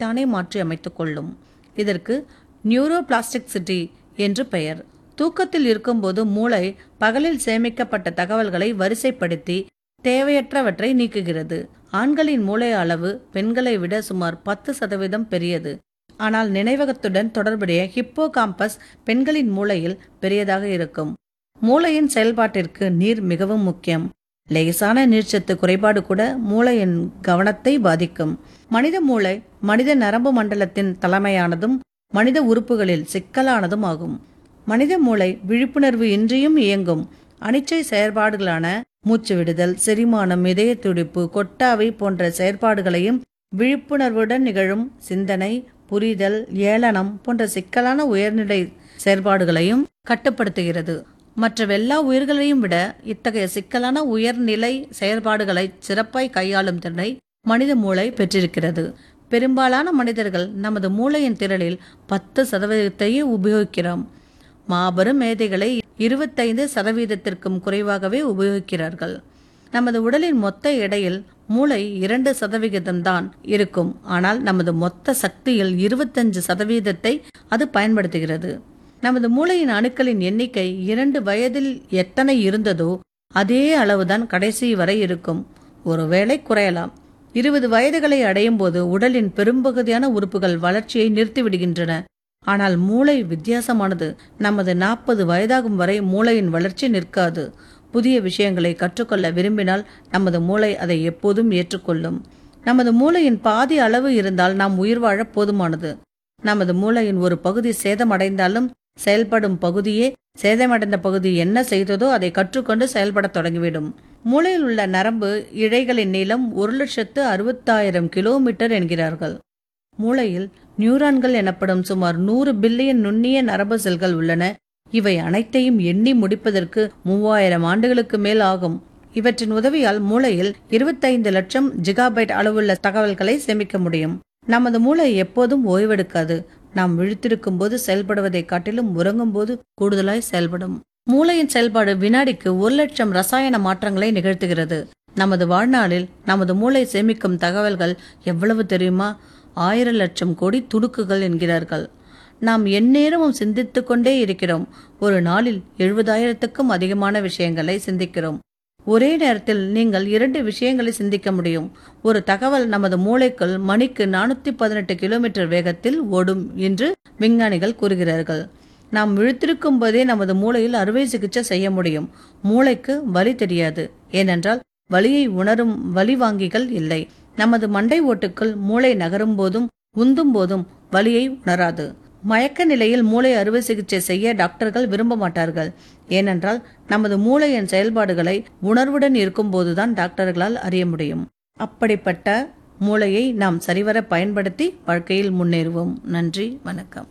தன்னைத்தானே மாற்றி அமைத்துக் கொள்ளும் இதற்கு நியூரோபிளாஸ்டிசிட்டி என்று பெயர் தூக்கத்தில் இருக்கும்போது மூளை பகலில் சேமிக்கப்பட்ட தகவல்களை வரிசைப்படுத்தி தேவையற்றவற்றை நீக்குகிறது ஆண்களின் மூளை அளவு பெண்களை விட சுமார் பத்து சதவீதம் பெரியது ஆனால் நினைவகத்துடன் தொடர்புடைய ஹிப்போ காம்பஸ் பெண்களின் மூளையில் பெரியதாக இருக்கும் மூளையின் செயல்பாட்டிற்கு நீர் மிகவும் முக்கியம் லேசான நீர்ச்சத்து குறைபாடு கூட மூளையின் கவனத்தை பாதிக்கும் மனித மூளை மனித நரம்பு மண்டலத்தின் தலைமையானதும் மனித உறுப்புகளில் சிக்கலானதும் ஆகும் மனித மூளை விழிப்புணர்வு இன்றியும் இயங்கும் அனிச்சை செயற்பாடுகளான மூச்சு விடுதல் செரிமானம் இதய துடிப்பு கொட்டாவை போன்ற செயற்பாடுகளையும் விழிப்புணர்வுடன் நிகழும் சிந்தனை புரிதல் ஏளனம் போன்ற சிக்கலான உயர்நிலை செயற்பாடுகளையும் கட்டுப்படுத்துகிறது மற்ற எல்லா உயிர்களையும் விட இத்தகைய சிக்கலான உயர்நிலை செயற்பாடுகளை சிறப்பாய் கையாளும் திறனை மனித மூளை பெற்றிருக்கிறது பெரும்பாலான மனிதர்கள் நமது மூளையின் திரளில் பத்து சதவீதத்தையே உபயோகிக்கிறோம் மாபெரும் மேதைகளை இருபத்தைந்து சதவீதத்திற்கும் குறைவாகவே உபயோகிக்கிறார்கள் நமது உடலின் மொத்த எடையில் மூளை இரண்டு சதவிகிதம்தான் இருக்கும் ஆனால் நமது மொத்த சக்தியில் இருபத்தஞ்சு சதவீதத்தை அது பயன்படுத்துகிறது நமது மூளையின் அணுக்களின் எண்ணிக்கை இரண்டு வயதில் எத்தனை இருந்ததோ அதே அளவுதான் கடைசி வரை இருக்கும் ஒருவேளை குறையலாம் இருபது வயதுகளை அடையும் போது உடலின் பெரும்பகுதியான உறுப்புகள் வளர்ச்சியை நிறுத்திவிடுகின்றன ஆனால் மூளை வித்தியாசமானது நமது நாற்பது வயதாகும் வரை மூளையின் வளர்ச்சி நிற்காது புதிய விஷயங்களை கற்றுக்கொள்ள விரும்பினால் நமது மூளை அதை எப்போதும் ஏற்றுக்கொள்ளும் நமது மூளையின் பாதி அளவு இருந்தால் நாம் உயிர் வாழ போதுமானது நமது மூளையின் ஒரு பகுதி சேதமடைந்தாலும் செயல்படும் பகுதியே சேதமடைந்த பகுதி என்ன செய்ததோ அதை கற்றுக்கொண்டு செயல்படத் தொடங்கிவிடும் மூளையில் உள்ள நரம்பு இழைகளின் நீளம் ஒரு லட்சத்து அறுபத்தாயிரம் கிலோமீட்டர் என்கிறார்கள் மூளையில் நியூரான்கள் எனப்படும் சுமார் நூறு பில்லியன் நுண்ணிய நரம்பு செல்கள் உள்ளன இவை அனைத்தையும் எண்ணி முடிப்பதற்கு மூவாயிரம் ஆண்டுகளுக்கு மேல் ஆகும் இவற்றின் உதவியால் மூளையில் இருபத்தைந்து லட்சம் ஜிகாபைட் அளவுள்ள தகவல்களை சேமிக்க முடியும் நமது மூளை எப்போதும் ஓய்வெடுக்காது நாம் விழித்திருக்கும் போது செயல்படுவதை காட்டிலும் உறங்கும் போது கூடுதலாய் செயல்படும் மூளையின் செயல்பாடு வினாடிக்கு ஒரு லட்சம் ரசாயன மாற்றங்களை நிகழ்த்துகிறது நமது வாழ்நாளில் நமது மூளை சேமிக்கும் தகவல்கள் எவ்வளவு தெரியுமா ஆயிரம் லட்சம் கோடி துடுக்குகள் என்கிறார்கள் நாம் எந்நேரமும் சிந்தித்துக் கொண்டே இருக்கிறோம் ஒரு நாளில் எழுபதாயிரத்துக்கும் அதிகமான விஷயங்களை சிந்திக்கிறோம் ஒரே நேரத்தில் நீங்கள் இரண்டு விஷயங்களை சிந்திக்க முடியும் ஒரு தகவல் நமது மூளைக்குள் மணிக்கு நானூத்தி பதினெட்டு கிலோமீட்டர் வேகத்தில் ஓடும் என்று விஞ்ஞானிகள் கூறுகிறார்கள் நாம் விழித்திருக்கும் போதே நமது மூளையில் அறுவை சிகிச்சை செய்ய முடியும் மூளைக்கு வலி தெரியாது ஏனென்றால் வலியை உணரும் வலி வாங்கிகள் இல்லை நமது மண்டை ஓட்டுக்குள் மூளை நகரும் போதும் உந்தும் போதும் வலியை உணராது மயக்க நிலையில் மூளை அறுவை சிகிச்சை செய்ய டாக்டர்கள் விரும்ப மாட்டார்கள் ஏனென்றால் நமது மூளையின் செயல்பாடுகளை உணர்வுடன் இருக்கும்போதுதான் டாக்டர்களால் அறிய முடியும் அப்படிப்பட்ட மூளையை நாம் சரிவர பயன்படுத்தி வாழ்க்கையில் முன்னேறுவோம் நன்றி வணக்கம்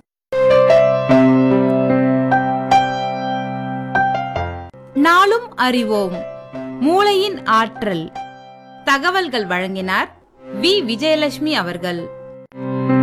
நாளும் அறிவோம் மூளையின் ஆற்றல் தகவல்கள் வழங்கினார் வி விஜயலட்சுமி அவர்கள்